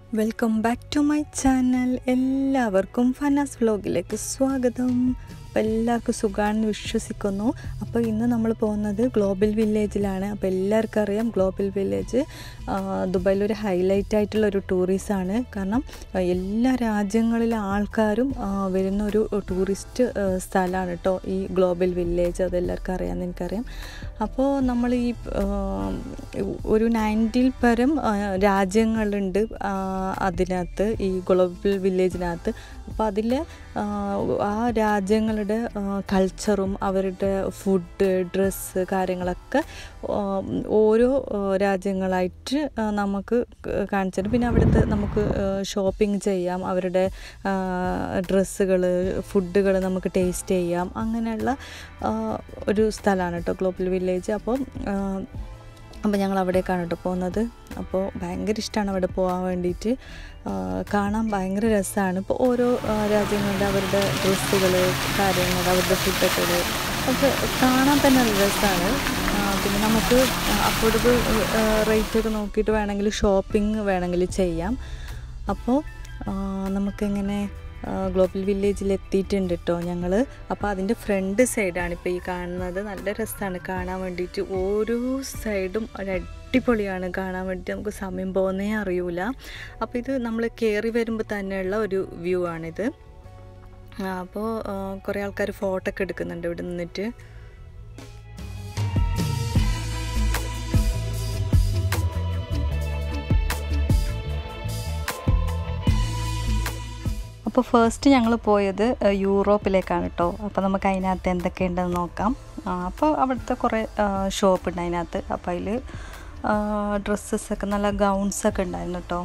Welcome back to my channel എല്ലാവർക്കും ഫനാസ് വ്ലോഗിലേക്ക് സ്വാഗതം അപ്പോൾ എല്ലാവർക്കും സുഖമാണെന്ന് വിശ്വസിക്കുന്നു അപ്പോൾ ഇന്ന് നമ്മൾ പോകുന്നത് ഗ്ലോബൽ വില്ലേജിലാണ് അപ്പോൾ എല്ലാവർക്കും അറിയാം ഗ്ലോബൽ വില്ലേജ് ദുബായിലൊരു ഹൈലൈറ്റ് ആയിട്ടുള്ള ഒരു ടൂറിസമാണ് കാരണം ആ, എല്ലാ രാജ്യങ്ങളിലെ ആൾക്കാരും ആ, വരുന്ന ഒരു ടൂറിസ്റ്റ് സ്ഥലമാണ് കേട്ടോ ഈ ഗ്ലോബൽ വില്ലേജ് അതെല്ലാവർക്കും അറിയാമെന്ന് എനിക്കറിയാം അപ്പോൾ നമ്മൾ ഈ ആ, ഒരു നയൻറ്റിൽ പരം ആ, രാജ്യങ്ങളുണ്ട് ആ, അതിനകത്ത് ഈ ഗ്ലോബൽ വില്ലേജിനകത്ത് അപ്പോൾ അതിൽ ആ രാജ്യങ്ങളുടെ കൾച്ചറും അവരുടെ ഫുഡ് ഡ്രസ്സ് കാര്യങ്ങളൊക്കെ ആ, ഓരോ ആ, രാജ്യങ്ങളായിട്ട് ആ, നമുക്ക് കാണിച്ചിട്ട് പിന്നെ അവിടുത്തെ നമുക്ക് ഷോപ്പിംഗ് ചെയ്യാം അവരുടെ ഡ്രസ്സുകൾ ഫുഡുകൾ നമുക്ക് ടേസ്റ്റ് ചെയ്യാം അങ്ങനെയുള്ള ആ, ഒരു സ്ഥലമാണ് കേട്ടോ ഗ്ലോബൽ വില്ലേജ് അപ്പോൾ ആ, അപ്പോൾ ഞങ്ങൾ അവിടേക്കാണ് കേട്ടോ പോകുന്നത് അപ്പോൾ ഭയങ്കര ഇഷ്ടമാണ് അവിടെ പോകാൻ വേണ്ടിയിട്ട് ആ, കാണാൻ ഭയങ്കര രസമാണ് ഇപ്പോൾ ഓരോ ആ, രാജ്യങ്ങളുടെ അവരുടെ ഡ്രസ്സുകൾ കാര്യങ്ങൾ അവരുടെ ഫുഡൊക്കെ ഒക്കെ കാണാൻ തന്നെ നല്ല രസമാണ് പിന്നെ നമുക്ക് അഫോർഡബിൾ റേറ്റൊക്കെ നോക്കിയിട്ട് വേണമെങ്കിൽ ഷോപ്പിംഗ് വേണമെങ്കിൽ ചെയ്യാം അപ്പോൾ ആ, നമുക്കിങ്ങനെ ആ, ഗ്ലോബൽ വില്ലേജിൽ എത്തിയിട്ടുണ്ട് കേട്ടോ ഞങ്ങൾ അപ്പോൾ അതിൻ്റെ ഫ്രണ്ട് സൈഡാണ് ഇപ്പോൾ ഈ കാണുന്നത് നല്ല രസമാണ് കാണാൻ വേണ്ടിയിട്ട് ഓരോ സൈഡും ഒരു അടിപൊളിയാണ് കാണാൻ വേണ്ടിയിട്ട് നമുക്ക് സമയം പോകുന്നേ അറിയൂല അപ്പോൾ ഇത് നമ്മൾ കയറി വരുമ്പോൾ തന്നെയുള്ള ഒരു വ്യൂ ആണിത് ആ, അപ്പോൾ ആ, കുറേ ആൾക്കാർ ഫോട്ടോ ഒക്കെ എടുക്കുന്നുണ്ട് ഇവിടെ നിന്നിട്ട് അപ്പോൾ ഫസ്റ്റ് ഞങ്ങൾ പോയത് ഏഹ്, യൂറോപ്പിലേക്കാണ് കേട്ടോ അപ്പോൾ നമുക്ക് അതിനകത്ത് എന്തൊക്കെയുണ്ടെന്ന് നോക്കാം ആ, അപ്പോൾ അവിടുത്തെ കുറേ ഷോപ്പ് ഉണ്ട് അതിനകത്ത് അപ്പോൾ അതിൽ ഡ്രസ്സസൊക്കെ നല്ല ഗൗൺസൊക്കെ ഉണ്ടായിരുന്നു കേട്ടോ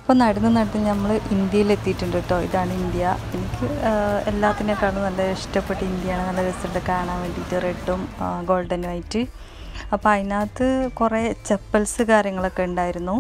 അപ്പോൾ നടന്ന് നടന്ന് നമ്മൾ ഇന്ത്യയിൽ എത്തിയിട്ടുണ്ട് കേട്ടോ ഇതാണ് ഇന്ത്യ എനിക്ക് ആ, എല്ലാത്തിനേക്കാളും നല്ല ഇഷ്ടപ്പെട്ട ഇന്ത്യയാണ് നല്ല രസമുണ്ട് കാണാൻ വേണ്ടിയിട്ട് റെഡും ഗോൾഡൻ വൈറ്റ് അപ്പോൾ അതിനകത്ത് കുറേ ചെപ്പൽസ് കാര്യങ്ങളൊക്കെ ഉണ്ടായിരുന്നു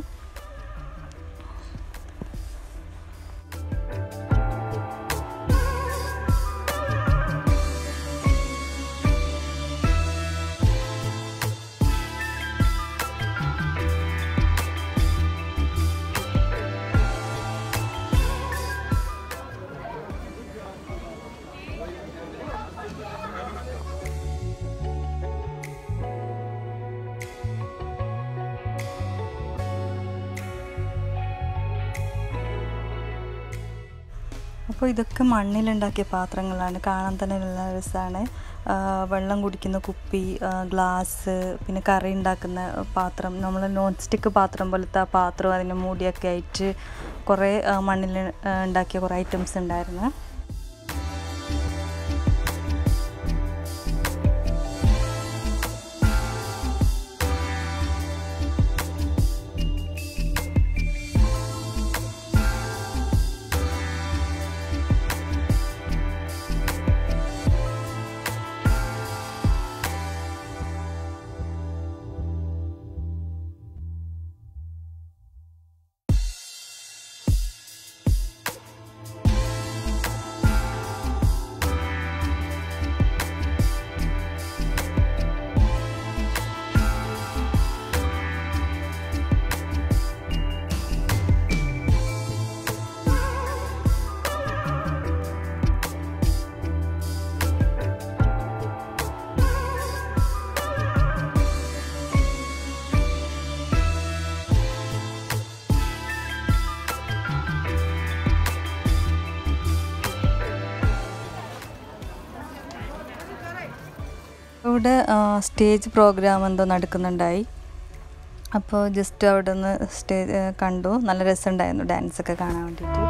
അപ്പോൾ ഇതൊക്കെ മണ്ണിലുണ്ടാക്കിയ പാത്രങ്ങളാണ് കാണാൻ തന്നെ നല്ല രസമാണ് വെള്ളം കുടിക്കുന്ന കുപ്പി ആ, ഗ്ലാസ് പിന്നെ കറി ഉണ്ടാക്കുന്ന പാത്രം നമ്മൾ നോൺ സ്റ്റിക്ക് പാത്രം പോലത്തെ ആ പാത്രം അതിൻ്റെ മൂടിയൊക്കെ ആയിട്ട് കുറേ ആ, മണ്ണിൽ ആ, ഉണ്ടാക്കിയ കുറേ ഐറ്റംസ് ഉണ്ടായിരുന്നു ഇവിടെ സ്റ്റേജ് പ്രോഗ്രാം എന്തോ നടക്കുന്നുണ്ടായി അപ്പോൾ ജസ്റ്റ് അവിടെ നിന്ന് സ്റ്റേജ് കണ്ടു നല്ല രസമുണ്ടായിരുന്നു ഡാൻസ് ഒക്കെ കാണാൻ വേണ്ടിയിട്ട്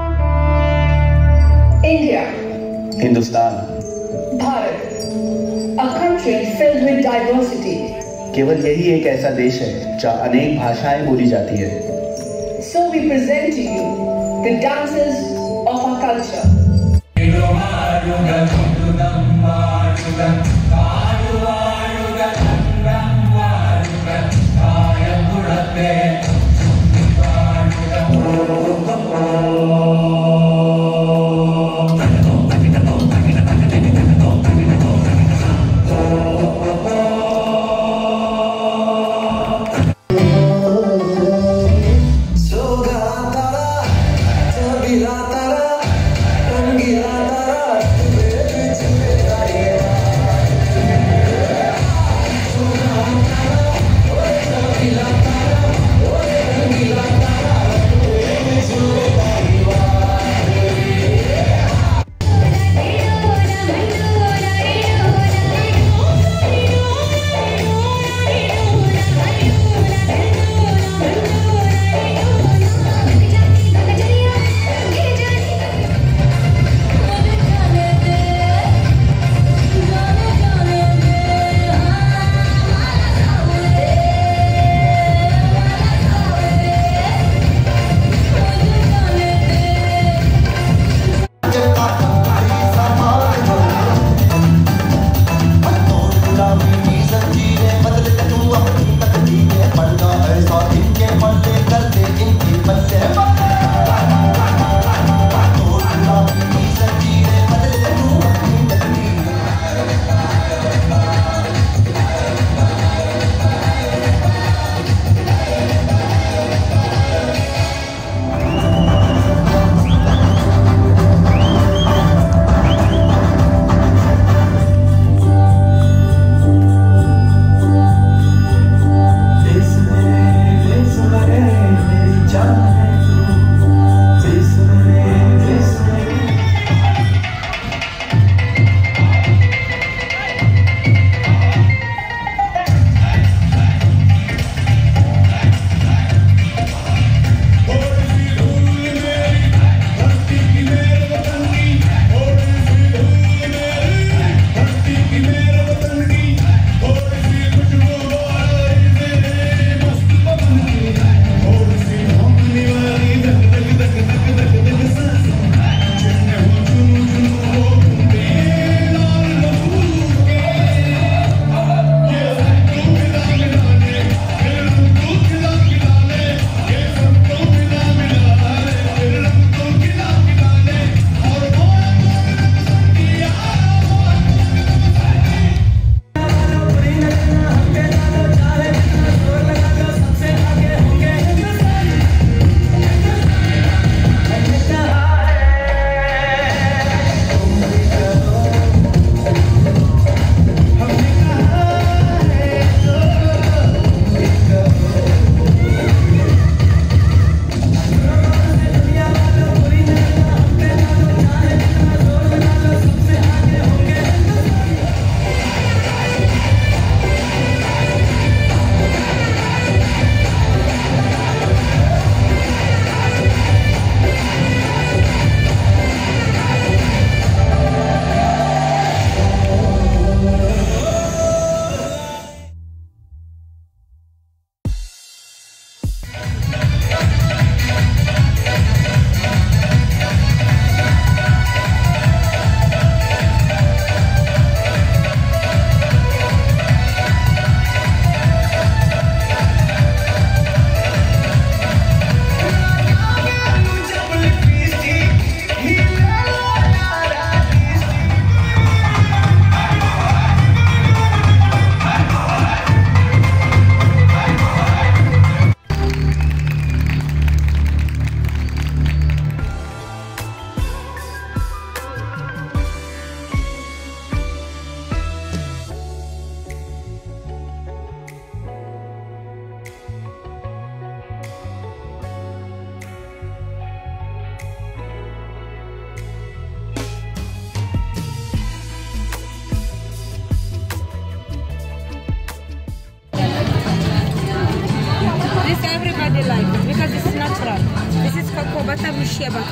India, Hindustan Bharat, a country filled with diversity. केवल यही एक ऐसा देश है जहाँ अनेक भाषाएं बोली जाती है So we present to you the dances of our culture. Rangeela Tara Rangeela Tara kobata rushia baka.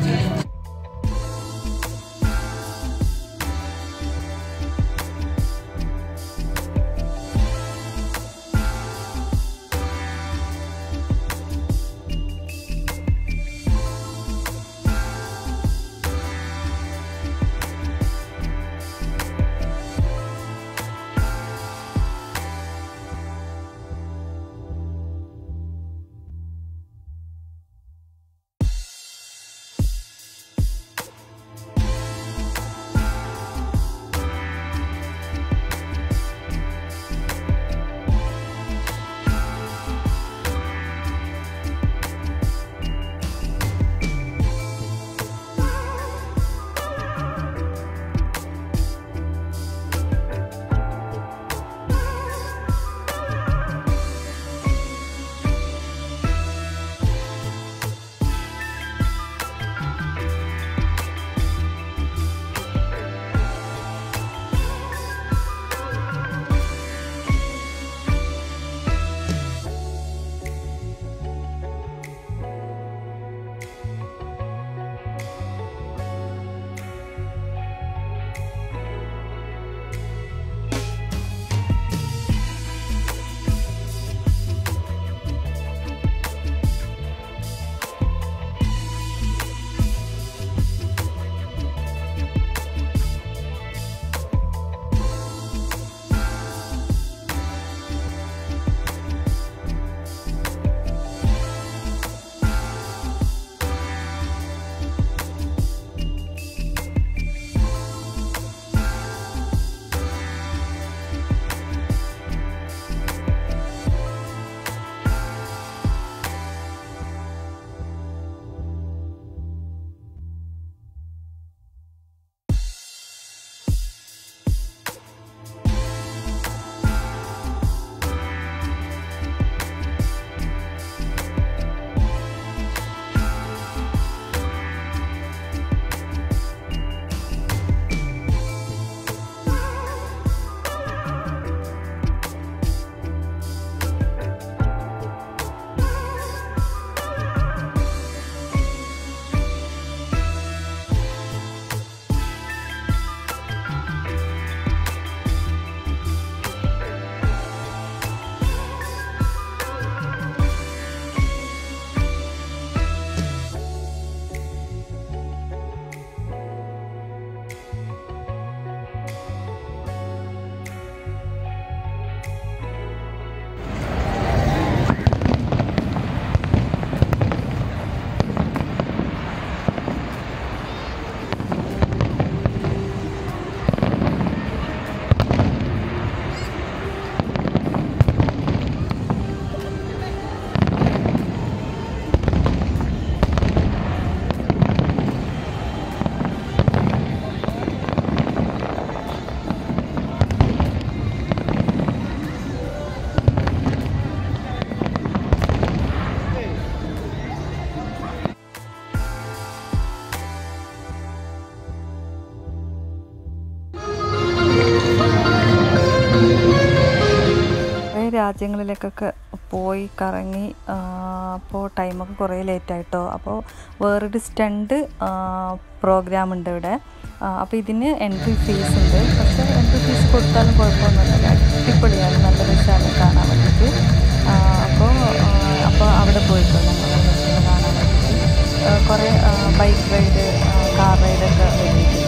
രാജ്യങ്ങളിലേക്കൊക്കെ പോയി കറങ്ങി അപ്പോൾ ടൈമൊക്കെ കുറേ ലേറ്റായിട്ടോ അപ്പോൾ വേറൊരു സ്റ്റണ്ട് പ്രോഗ്രാം ഉണ്ട് ഇവിടെ അപ്പോൾ ഇതിന് എൻട്രി ഫീസ് ഉണ്ട് പക്ഷേ എൻട്രി ഫീസ് കൊടുത്താലും കുഴപ്പമൊന്നുമില്ല അടിപൊളിയാണ് നല്ല രസമാണ് കാണാൻ വേണ്ടിയിട്ട് അപ്പോൾ അപ്പോൾ അവിടെ പോയിട്ടോ ഞങ്ങൾ കാണാൻ വേണ്ടിയിട്ട് കുറേ ബൈക്ക് റൈഡ് കാർ റൈഡൊക്കെ വേണ്ടിയിട്ട്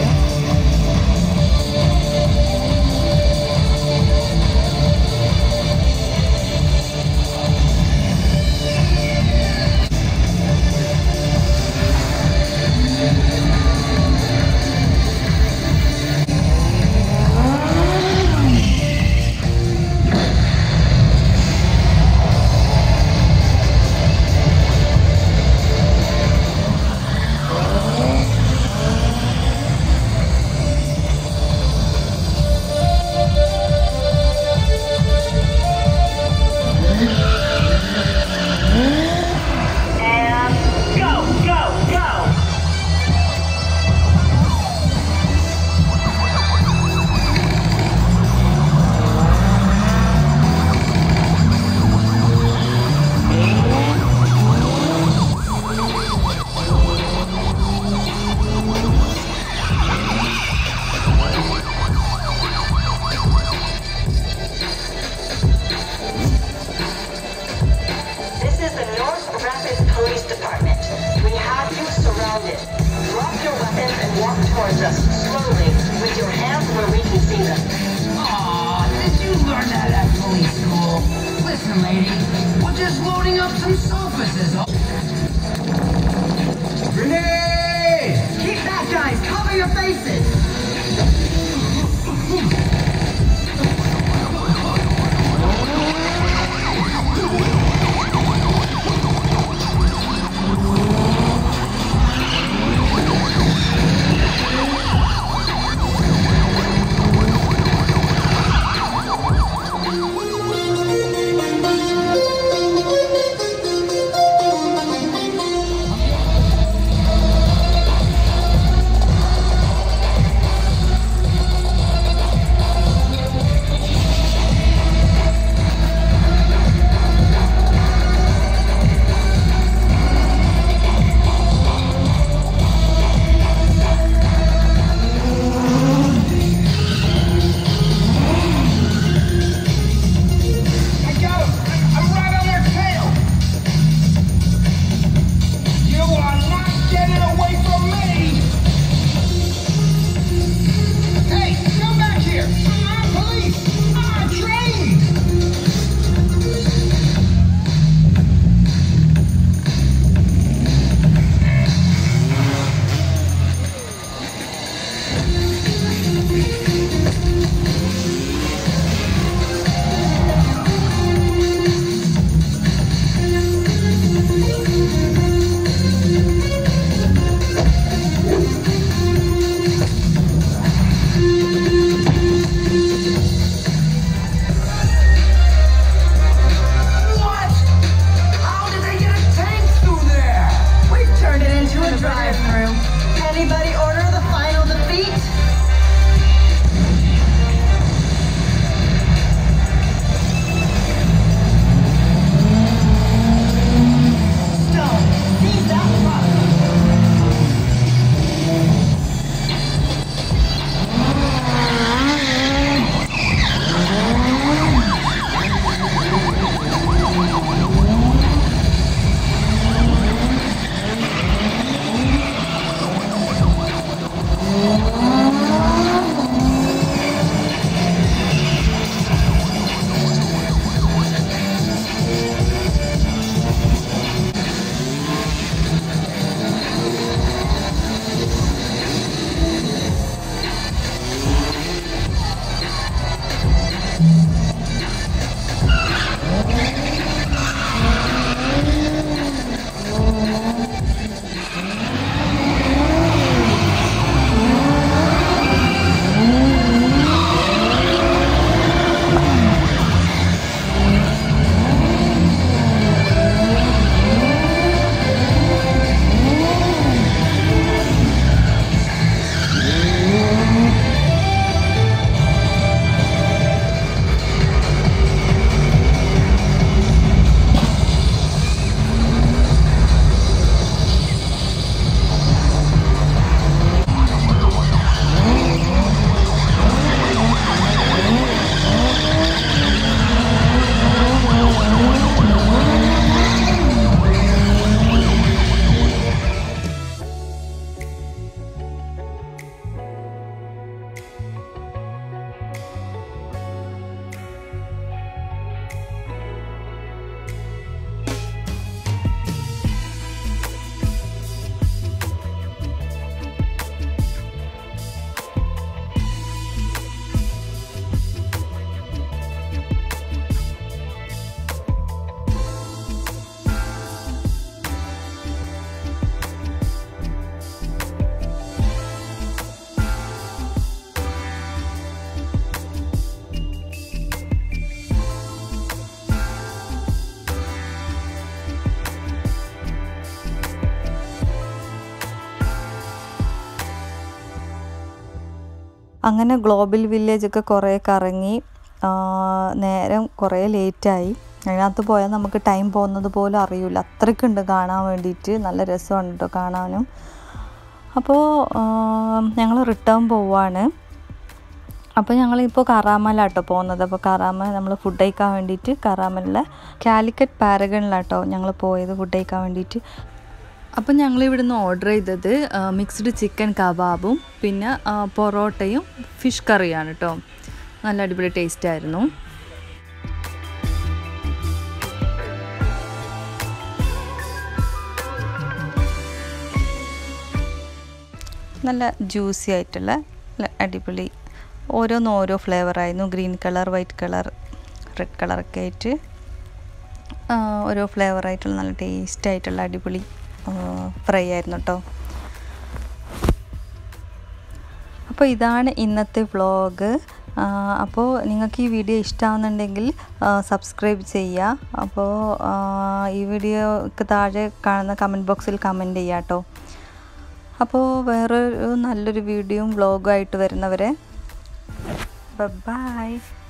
listen, lady. We're just loading up some sofas, is all. Grenade! Keep back, guys. Cover your faces. I got him! I'm right on their tail! You are not getting away from me! Hey, come back here! I'm police! I'm trained! What? How did they get a tank through there? We've turned it into a drive-through. Anybody order the final defeat? Stone, seize that truck. അങ്ങനെ global വില്ലേജൊക്കെ കുറേ കറങ്ങി ആ, നേരം കുറേ ലേറ്റായി അതിനകത്ത് പോയാൽ നമുക്ക് ടൈം പോകുന്നത് പോലും അറിയില്ല അത്രയ്ക്കുണ്ട് കാണാൻ വേണ്ടിയിട്ട് നല്ല രസമുണ്ട് കേട്ടോ കാണാനും അപ്പോൾ ഞങ്ങൾ റിട്ടേൺ പോവാണ് അപ്പോൾ ഞങ്ങളിപ്പോൾ കറാമലാട്ടോ പോകുന്നത് അപ്പോൾ കറാമ നമ്മൾ ഫുഡ് കഴിക്കാൻ വേണ്ടിയിട്ട് കറാമലിലെ കാലിക്കറ്റ് പാരഗണിലാട്ടോ ഞങ്ങൾ പോയത് ഫുഡ് കഴിക്കാൻ വേണ്ടിയിട്ട് അപ്പം ഞങ്ങൾ ഇവിടുന്ന് ഓർഡർ ചെയ്തത് മിക്സ്ഡ് ചിക്കൻ കബാബും പിന്നെ ആ, പൊറോട്ടയും ഫിഷ് കറിയാണ് കേട്ടോ നല്ല അടിപൊളി ടേസ്റ്റ് ആയിരുന്നു നല്ല ജ്യൂസി ആയിട്ടുള്ള നല്ല അടിപൊളി ഓരോന്നും ഓരോ ഫ്ലേവറായിരുന്നു green colour white colour red കളറൊക്കെ ആയിട്ട് ആ, ഓരോ ഫ്ലേവറായിട്ടുള്ള നല്ല ടേസ്റ്റ് ആയിട്ടുള്ള അടിപൊളി ഫ്രൈ ആയിരുന്നു കേട്ടോ അപ്പോൾ ഇതാണ് ഇന്നത്തെ വ്ളോഗ് അപ്പോൾ നിങ്ങൾക്ക് ഈ വീഡിയോ ഇഷ്ടമാകുന്നുണ്ടെങ്കിൽ സബ്സ്ക്രൈബ് ചെയ്യുക അപ്പോൾ ആ, ഈ വീഡിയോക്ക് താഴെ കാണുന്ന കമൻറ്റ് ബോക്സിൽ കമൻറ്റ് ചെയ്യുക കേട്ടോ അപ്പോൾ വേറൊരു നല്ലൊരു വീഡിയോയും വ്ളോഗും ആയിട്ട് വരുന്നവരെ ബൈ